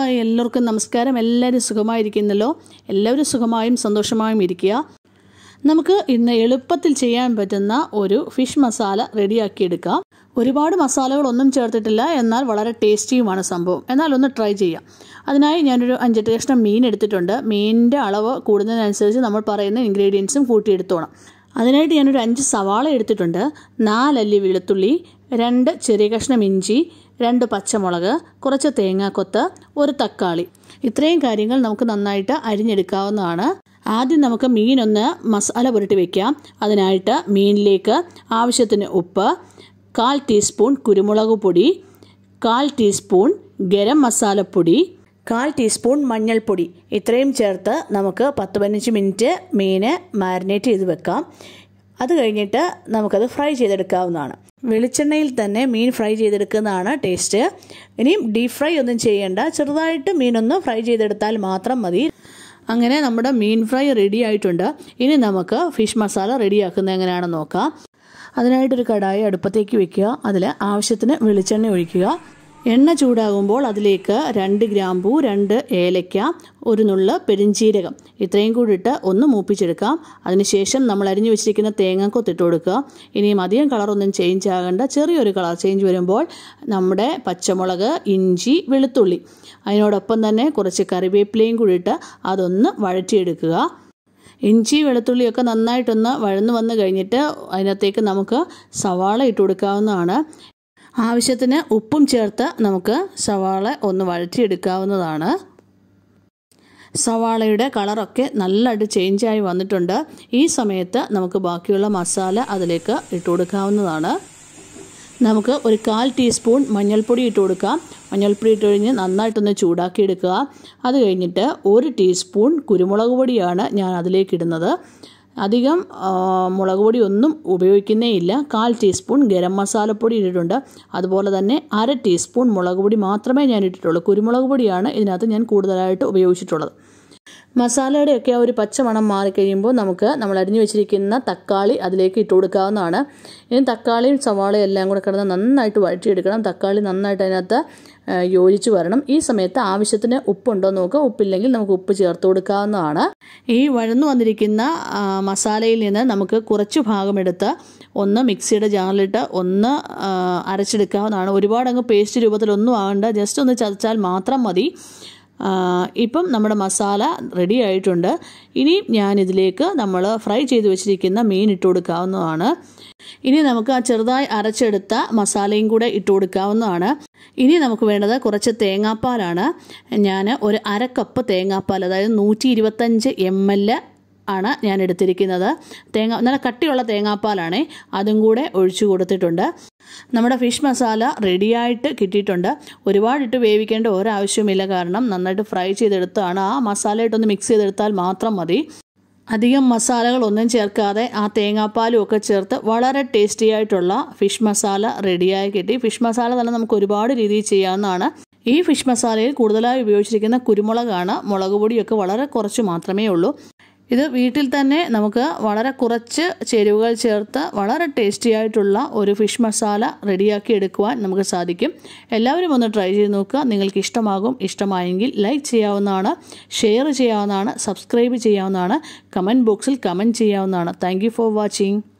hi എല്ലാവർക്കും നമസ്കാരം എല്ലാവരും സുഖമായിരിക്കുന്നല്ലോ എല്ലാവരും സുഖമായും സന്തോഷമായും ഇരിക്കുക നമുക്ക് ഇന്ന് എളുപ്പത്തിൽ ചെയ്യാൻ പറ്റുന്ന ഒരു ഫിഷ് മസാല റെഡിയാക്കിയെടുക്കാം ഒരുപാട് മസാലകളൊന്നും ചേർത്തിട്ടില്ല എന്നാൽ വളരെ ടേസ്റ്റിയുമാണ് സംഭവം എന്നാൽ ഒന്ന് ട്രൈ ചെയ്യാം അതിനായി ഞാനൊരു അഞ്ചെട്ട് കഷ്ണം മീൻ എടുത്തിട്ടുണ്ട് മീനിൻ്റെ അളവ് കൂടുന്നതിനനുസരിച്ച് നമ്മൾ പറയുന്ന ഇൻഗ്രീഡിയൻസും കൂട്ടിയെടുത്തോണം അതിനായിട്ട് ഞാനൊരു അഞ്ച് സവാള എടുത്തിട്ടുണ്ട് നാലല്ലി വെളുത്തുള്ളി രണ്ട് ചെറിയ കഷ്ണം ഇഞ്ചി രണ്ട് പച്ചമുളക് കുറച്ച് തേങ്ങാക്കൊത്ത് ഒരു തക്കാളി ഇത്രയും കാര്യങ്ങൾ നമുക്ക് നന്നായിട്ട് അരിഞ്ഞെടുക്കാവുന്നതാണ് ആദ്യം നമുക്ക് മീനൊന്ന് മസാല പുരട്ടി വയ്ക്കാം അതിനായിട്ട് മീനിലേക്ക് ആവശ്യത്തിന് ഉപ്പ് കാൽ ടീസ്പൂൺ കുരുമുളക് പൊടി കാൽ ടീസ്പൂൺ ഗരം മസാലപ്പൊടി കാൽ ടീസ്പൂൺ മഞ്ഞൾപ്പൊടി ഇത്രയും ചേർത്ത് നമുക്ക് പത്ത് പതിനഞ്ച് മിനിറ്റ് മീന് മാരിനേറ്റ് ചെയ്ത് വെക്കാം അത് കഴിഞ്ഞിട്ട് നമുക്കത് ഫ്രൈ ചെയ്തെടുക്കാവുന്നതാണ് വെളിച്ചെണ്ണയിൽ തന്നെ മീൻ ഫ്രൈ ചെയ്തെടുക്കുന്നതാണ് ടേസ്റ്റ് ഇനിയും ഡീപ് ഫ്രൈ ഒന്നും ചെയ്യേണ്ട ചെറുതായിട്ട് മീനൊന്ന് ഫ്രൈ ചെയ്തെടുത്താൽ മാത്രം മതി അങ്ങനെ നമ്മുടെ മീൻ ഫ്രൈ റെഡി ആയിട്ടുണ്ട് ഇനി നമുക്ക് ഫിഷ് മസാല റെഡിയാക്കുന്നത് എങ്ങനെയാണെന്ന് നോക്കാം അതിനായിട്ടൊരു കടായി അടുപ്പത്തേക്ക് വെക്കുക അതിൽ ആവശ്യത്തിന് വെളിച്ചെണ്ണ ഒഴിക്കുക എണ്ണ ചൂടാകുമ്പോൾ അതിലേക്ക് രണ്ട് ഗ്രാമ്പൂ രണ്ട് ഏലയ്ക്ക ഒരു നുള്ള പെരിഞ്ചീരകം ഇത്രയും കൂടി ഇട്ട് ഒന്ന് മൂപ്പിച്ചെടുക്കാം അതിനുശേഷം നമ്മൾ അരിഞ്ഞു വെച്ചിരിക്കുന്ന തേങ്ങാക്കൊത്തിട്ട് കൊടുക്കുക ഇനിയും അധികം കളറൊന്നും ചേഞ്ച് ആകേണ്ട ചെറിയൊരു കളർ ചേഞ്ച് വരുമ്പോൾ നമ്മുടെ പച്ചമുളക് ഇഞ്ചി വെളുത്തുള്ളി അതിനോടൊപ്പം തന്നെ കുറച്ച് കറിവേപ്പിലയും കൂടി ഇട്ട് അതൊന്ന് വഴറ്റിയെടുക്കുക ഇഞ്ചി വെളുത്തുള്ളിയൊക്കെ നന്നായിട്ടൊന്ന് വഴന്നു വന്നു കഴിഞ്ഞിട്ട് അതിനകത്തേക്ക് നമുക്ക് സവാള ഇട്ട് കൊടുക്കാവുന്നതാണ് ആവശ്യത്തിന് ഉപ്പും ചേർത്ത് നമുക്ക് സവാള ഒന്ന് വഴറ്റിയെടുക്കാവുന്നതാണ് സവാളയുടെ കളറൊക്കെ നല്ലതായിട്ട് ചേഞ്ചായി വന്നിട്ടുണ്ട് ഈ സമയത്ത് നമുക്ക് ബാക്കിയുള്ള മസാല അതിലേക്ക് ഇട്ട് കൊടുക്കാവുന്നതാണ് നമുക്ക് ഒരു കാൽ ടീസ്പൂൺ മഞ്ഞൾപ്പൊടി ഇട്ട് കൊടുക്കാം മഞ്ഞൾപ്പൊടി ഇട്ട് കഴിഞ്ഞ് നന്നായിട്ടൊന്ന് ചൂടാക്കി എടുക്കുക അത് കഴിഞ്ഞിട്ട് ഒരു ടീസ്പൂൺ കുരുമുളക് പൊടിയാണ് ഞാൻ അതിലേക്ക് ഇടുന്നത് അധികം മുളക് പൊടി ഒന്നും ഉപയോഗിക്കുന്നേ ഇല്ല കാൽ ടീസ്പൂൺ ഗരം മസാലപ്പൊടി ഇട്ടിട്ടുണ്ട് അതുപോലെ തന്നെ അര ടീസ്പൂൺ മുളക് പൊടി മാത്രമേ ഞാൻ ഇട്ടിട്ടുള്ളൂ കുരുമുളക് പൊടിയാണ് ഇതിനകത്ത് ഞാൻ കൂടുതലായിട്ട് ഉപയോഗിച്ചിട്ടുള്ളത് മസാലയുടെയൊക്കെ ആ ഒരു പച്ചമണം മാറിക്കഴിയുമ്പോൾ നമുക്ക് നമ്മൾ അരിഞ്ഞു വെച്ചിരിക്കുന്ന തക്കാളി അതിലേക്ക് ഇട്ട് കൊടുക്കാവുന്നതാണ് ഇനി തക്കാളിയും സവാളയും എല്ലാം കൂടെ കിടന്ന് നന്നായിട്ട് വഴറ്റിയെടുക്കണം തക്കാളി നന്നായിട്ട് അതിനകത്ത് യോജിച്ച് വരണം ഈ സമയത്ത് ആവശ്യത്തിന് ഉപ്പുണ്ടോ നോക്കുക ഉപ്പില്ലെങ്കിൽ നമുക്ക് ഉപ്പ് ചേർത്ത് കൊടുക്കാവുന്നതാണ് ഈ വഴന്നു വന്നിരിക്കുന്ന മസാലയിൽ നിന്ന് നമുക്ക് കുറച്ച് ഭാഗമെടുത്ത് ഒന്ന് മിക്സിയുടെ ജാറിലിട്ട് ഒന്ന് അരച്ചെടുക്കാവുന്നതാണ് ഒരുപാട് അങ്ങ് പേസ്റ്റ് രൂപത്തിലൊന്നും ആകണ്ട ജസ്റ്റ് ഒന്ന് ചതച്ചാൽ മാത്രം മതി ഇപ്പം നമ്മുടെ മസാല റെഡി ആയിട്ടുണ്ട് ഇനി ഞാൻ ഇതിലേക്ക് നമ്മൾ ഫ്രൈ ചെയ്ത് വെച്ചിരിക്കുന്ന മീൻ ഇട്ട് കൊടുക്കാവുന്നതാണ് ഇനി നമുക്ക് ആ ചെറുതായി അരച്ചെടുത്ത മസാലയും കൂടെ ഇട്ട് കൊടുക്കാവുന്നതാണ് ഇനി നമുക്ക് വേണ്ടത് കുറച്ച് തേങ്ങാപ്പാലാണ് ഞാൻ ഒരു അര കപ്പ് തേങ്ങാപ്പാൽ അതായത് നൂറ്റി ഇരുപത്തഞ്ച് എം എൽ ആണ് ഞാൻ എടുത്തിരിക്കുന്നത് തേങ്ങ നല്ല കട്ടിയുള്ള തേങ്ങാപ്പാലാണേ അതും കൂടെ ഒഴിച്ചു കൊടുത്തിട്ടുണ്ട് നമ്മുടെ ഫിഷ് മസാല റെഡിയായിട്ട് കിട്ടിയിട്ടുണ്ട് ഒരുപാടിട്ട് വേവിക്കേണ്ട ഒരാവശ്യവുമില്ല കാരണം നന്നായിട്ട് ഫ്രൈ ചെയ്തെടുത്താണ് ആ മസാലയായിട്ടൊന്ന് മിക്സ് ചെയ്തെടുത്താൽ മാത്രം മതി അധികം മസാലകളൊന്നും ചേർക്കാതെ ആ തേങ്ങാപ്പാലും ഒക്കെ ചേർത്ത് വളരെ ടേസ്റ്റി ആയിട്ടുള്ള ഫിഷ് മസാല റെഡിയായി കിട്ടി ഫിഷ് മസാല തന്നെ നമുക്ക് ഒരുപാട് രീതിയിൽ ചെയ്യാവുന്നതാണ് ഈ ഫിഷ് മസാലയിൽ കൂടുതലായി ഉപയോഗിച്ചിരിക്കുന്ന കുരുമുളകാണ് മുളക് പൊടിയൊക്കെ വളരെ കുറച്ച് മാത്രമേ ഉള്ളൂ ഇത് വീട്ടിൽ തന്നെ നമുക്ക് വളരെ കുറച്ച് ചേരുവകൾ ചേർത്ത് വളരെ ടേസ്റ്റി ആയിട്ടുള്ള ഒരു ഫിഷ് മസാല റെഡിയാക്കി എടുക്കുവാൻ നമുക്ക് സാധിക്കും എല്ലാവരും ഒന്ന് ട്രൈ ചെയ്ത് നോക്കുക നിങ്ങൾക്ക് ഇഷ്ടമാകും ഇഷ്ടമായെങ്കിൽ ലൈക്ക് ചെയ്യാവുന്നതാണ് ഷെയർ ചെയ്യാവുന്നതാണ് സബ്സ്ക്രൈബ് ചെയ്യാവുന്നതാണ് കമൻറ്റ് ബോക്സിൽ കമൻറ്റ് ചെയ്യാവുന്നതാണ് താങ്ക് ഫോർ വാച്ചിങ്